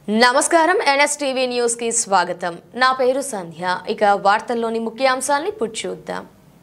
నమస్కారం NSTV news కి స్వాగతం నా పేరు సంధ్య ఇక వార్తల్లోని ముఖ్యాంశాల్ని ఇప్పుడు చూద్దాం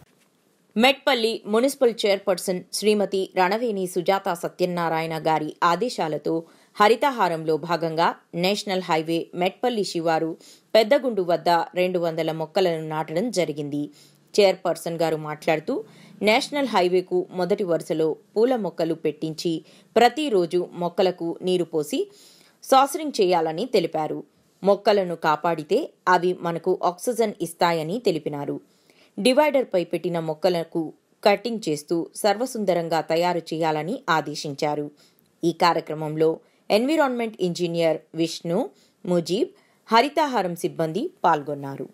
మెట్పల్లి మున్సిపల్ చైర్పర్సన్ శ్రీమతి రణవేణి సుజాత సత్యనారాయణ గారి ఆదేశాలతో హరితహారంలో భాగంగా నేషనల్ హైవే మెట్పల్లి శివారు పెద్దగుండు వద్ద రెండు వందల మొక్కలను నాటడం జరిగింది చైర్పర్సన్ గారు మాట్లాడుతూ నేషనల్ హైవేకు మొదటి వరుసలో పూల మొక్కలు పెట్టించి ప్రతిరోజు మొక్కలకు నీరు పోసి సాసరింగ్ చేయాలని తెలిపారు మొక్కలను కాపాడితే అవి మనకు ఆక్సిజన్ ఇస్తాయని తెలిపినారు డివైడర్పై పెట్టిన మొక్కలకు కటింగ్ చేస్తూ సర్వసుందరంగా తయారు చేయాలని ఆదేశించారు ఈ కార్యక్రమంలో ఎన్విరాన్మెంట్ ఇంజనీర్ విష్ణు ముజీబ్ హరితాహారం సిబ్బంది పాల్గొన్నారు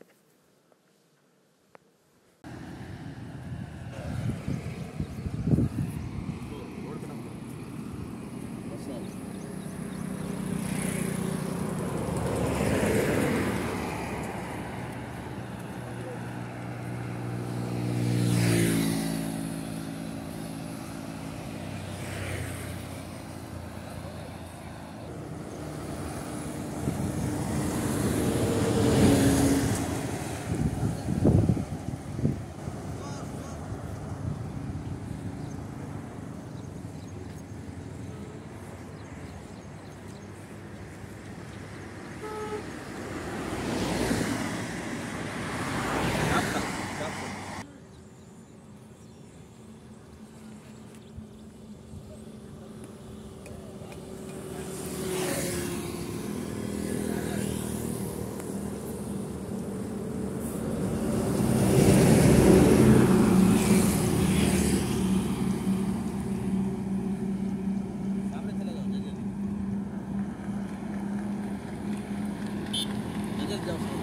सामने चले जाओ जगह जगह जाओ